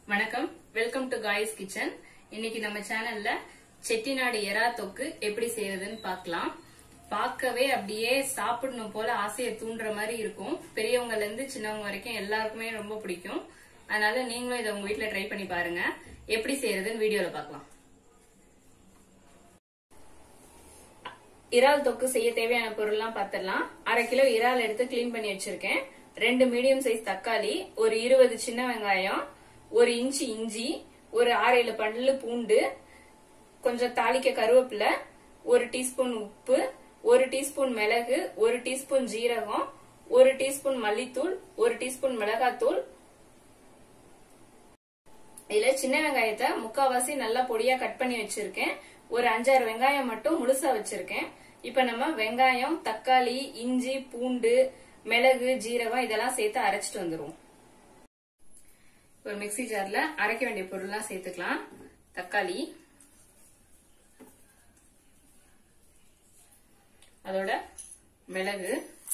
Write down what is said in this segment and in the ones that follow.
வணக்கம் welcome to guys kitchen இன்னைக்கு நம்ம சேனல்ல செட்டிநாடு எறா தொக்கு எப்படி செய்யறதுன்னு பார்க்கலாம் பார்க்கவே அப்படியே சாப்பிடணும் போல ஆசையை தூண்டுற மாதிரி இருக்கும் பெரியவங்கல இருந்து சின்னவங்க வரைக்கும் எல்லாருக்குமே ரொம்ப பிடிக்கும் அதனால நீங்களும் இதை உங்க வீட்ல ட்ரை பண்ணி பாருங்க எப்படி செய்யறதுன்னு வீடியோல பார்க்கலாம் இறால் தொக்கு செய்ய தேவையான பொருள்லாம் பார்த்துடலாம் அரை கிலோ இறால் எடுத்து க்ளீன் பண்ணி வச்சிருக்கேன் ரெண்டு மீடியம் சைஸ் தக்காளி ஒரு இருபது சின்ன வெங்காயம் ஒரு இன்ச்சு இஞ்சி ஒரு ஆறு ஏழு பல்லு பூண்டு கொஞ்சம் தாளிக்க கருவேப்பிலை ஒரு டீஸ்பூன் உப்பு ஒரு டீஸ்பூன் மிளகு ஒரு டீஸ்பூன் ஜீரகம் ஒரு டீஸ்பூன் மல்லித்தூள் ஒரு டீஸ்பூன் மிளகாத்தூள் இதுல சின்ன வெங்காயத்தை முக்காவாசி நல்லா பொடியா கட் பண்ணி வச்சிருக்கேன் ஒரு அஞ்சாறு வெங்காயம் மட்டும் முழுசா வச்சிருக்கேன் இப்ப நம்ம வெங்காயம் தக்காளி இஞ்சி பூண்டு மிளகு ஜீரகம் இதெல்லாம் சேர்த்து அரைச்சிட்டு வந்துருவோம் ஒரு மிக்சி ஜார்ல அரைக்க வேண்டிய பொருள்லாம் சேர்த்துக்கலாம் தக்காளி அதோட மிளகு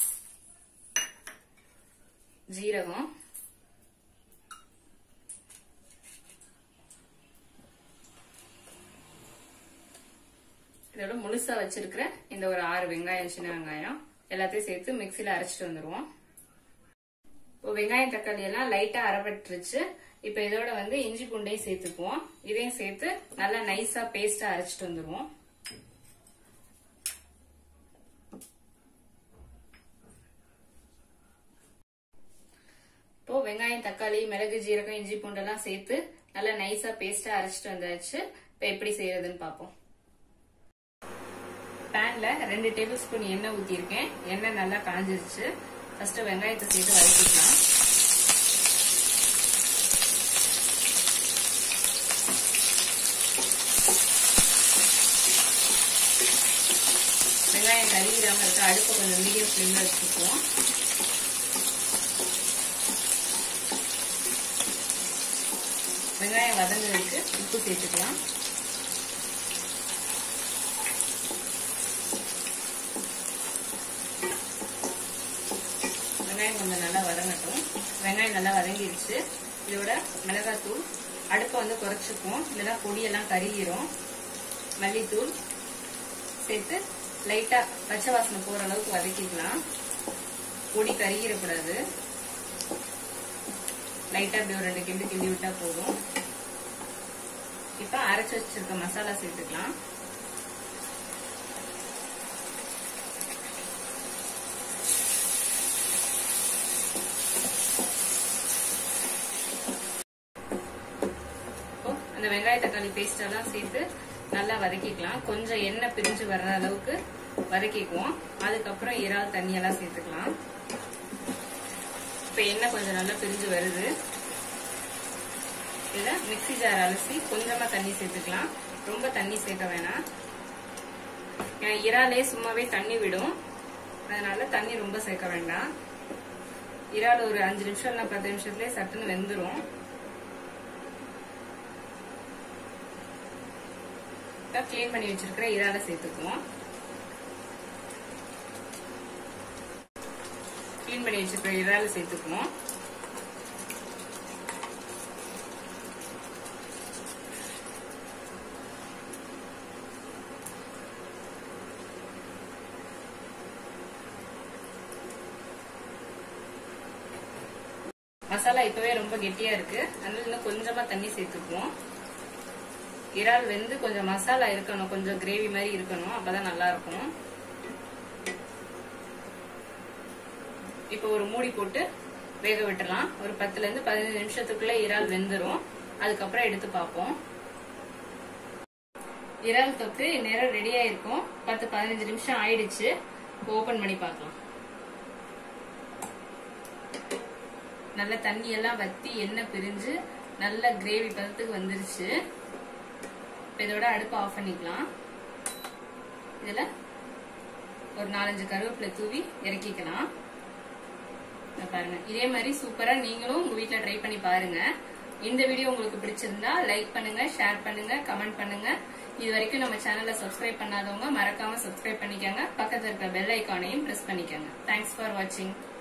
ஜீரகம் இதோட முழுசா வச்சிருக்கிற இந்த ஒரு ஆறு வெங்காயம் சின்ன வெங்காயம் எல்லாத்தையும் சேர்த்து மிக்சில அரைச்சிட்டு வந்துருவோம் இப்போ வெங்காயம் தக்காளி எல்லாம் லைட்டா அரைப்பட்டுருச்சு இப்ப இதோட வந்து இஞ்சி பூண்டையும் சேர்த்துக்குவோம் இதையும் சேர்த்து நல்லா நைஸா பேஸ்டா அரைச்சிட்டு வந்துருவோம் இப்போ வெங்காயம் தக்காளி மிளகு ஜீரகம் இஞ்சி பூண்டெல்லாம் சேர்த்து நல்லா நைஸா பேஸ்டா அரைச்சிட்டு வந்தாச்சு இப்ப எப்படி செய்யறதுன்னு பார்ப்போம் பேன்ல ரெண்டு டேபிள் ஸ்பூன் எண்ணெய் ஊத்திருக்கேன் எண்ணெய் நல்லா காஞ்சிருச்சு ஃபர்ஸ்ட் வெங்காயத்தை சேர்த்து வதக்கிக்கலாம் வெங்காயம் கருகிடாம இருக்க அடுப்பை கொஞ்சம் மீடியம் ஃப்ளேம்ல வச்சுக்குவோம் வெங்காயம் வதங்குறதுக்கு உப்பு சேர்த்துக்கலாம் வெங்காயம் கொஞ்சம் நல்லா வதங்கட்டும் வெங்காயம் நல்லா வதங்கிருச்சு இதோட மிளகாத்தூள் அடுப்பை வந்து குறைச்சிக்குவோம் இல்லைன்னா பொடியெல்லாம் கருகிரும் மல்லித்தூள் சேர்த்து லைட்டா பச்சை வாசனை போற அளவுக்கு வதக்கிக்கலாம் பொடி கருகிடக்கூடாது லைட்டா அப்படி ஒரு ரெண்டு கிண்டி கிண்டி விட்டா போதும் இப்ப அரைச்சு வச்சிருக்க மசாலா சேர்த்துக்கலாம் அந்த வெங்காய தக்காளி பேஸ்ட் எல்லாம் சேர்த்து நல்லா வதக்கிக்கலாம் கொஞ்சம் எண்ணெய் பிரிஞ்சு வர்ற அளவுக்கு வதக்கிக்குவோம் அதுக்கப்புறம் இறால் தண்ணி எல்லாம் சேர்த்துக்கலாம் இப்ப எண்ணெய் கொஞ்சம் நல்லா பிரிஞ்சு வருது இதுல மிக்சி ஜார் அலசி கொஞ்சமா தண்ணி சேர்த்துக்கலாம் ரொம்ப தண்ணி சேர்க்க வேணாம் ஏன்னா இறாலே சும்மாவே தண்ணி விடும் அதனால தண்ணி ரொம்ப சேர்க்க வேண்டாம் இறால் ஒரு அஞ்சு நிமிஷம் இல்ல பத்து நிமிஷத்துலயே சட்டுன்னு வெந்துரும் கிளீன் பண்ணி வச்சிருக்கிற இறால சேர்த்துக்குவோம் கிளீன் பண்ணி வச்சிருக்கிற இறால சேர்த்துக்குவோம் மசாலா இப்பவே ரொம்ப கெட்டியா இருக்கு அதனால இன்னும் கொஞ்சமா தண்ணி சேர்த்துக்குவோம் இறால் வெந்து கொஞ்சம் மசாலா இருக்கணும் கொஞ்சம் கிரேவி மாதிரி இருக்கணும் அப்பதான் நல்லா இருக்கும் இப்போ ஒரு மூடி போட்டு வேக விட்டுறலாம் ஒரு பத்துல இருந்து பதினஞ்சு நிமிஷத்துக்குள்ள இறால் வெந்துரும் அதுக்கப்புறம் எடுத்து பார்ப்போம் இறால் தொக்கு நேரம் ரெடியா இருக்கும் பத்து பதினஞ்சு நிமிஷம் ஆயிடுச்சு ஓபன் பண்ணி பார்க்கலாம் நல்ல தண்ணி எல்லாம் வத்தி எண்ணெய் பிரிஞ்சு நல்ல கிரேவி பதத்துக்கு வந்துருச்சு இதோட அடுப்பு ஆஃப் பண்ணிக்கலாம் இதுல ஒரு நாலஞ்சு கருவேப்பிலை தூவி இறக்கிக்கலாம் பாருங்க இதே மாதிரி சூப்பரா நீங்களும் உங்க வீட்ல ட்ரை பண்ணி பாருங்க இந்த வீடியோ உங்களுக்கு பிடிச்சிருந்தா லைக் பண்ணுங்க ஷேர் பண்ணுங்க கமெண்ட் பண்ணுங்க இது வரைக்கும் நம்ம சேனலை சப்ஸ்கிரைப் பண்ணாதவங்க மறக்காம சப்ஸ்கிரைப் பண்ணிக்கோங்க பக்கத்துல இருக்க பெல் ஐக்கானையும் பிரஸ் பண்ணிக்கோங்க தேங்க்ஸ் ஃபார் வாட்சிங்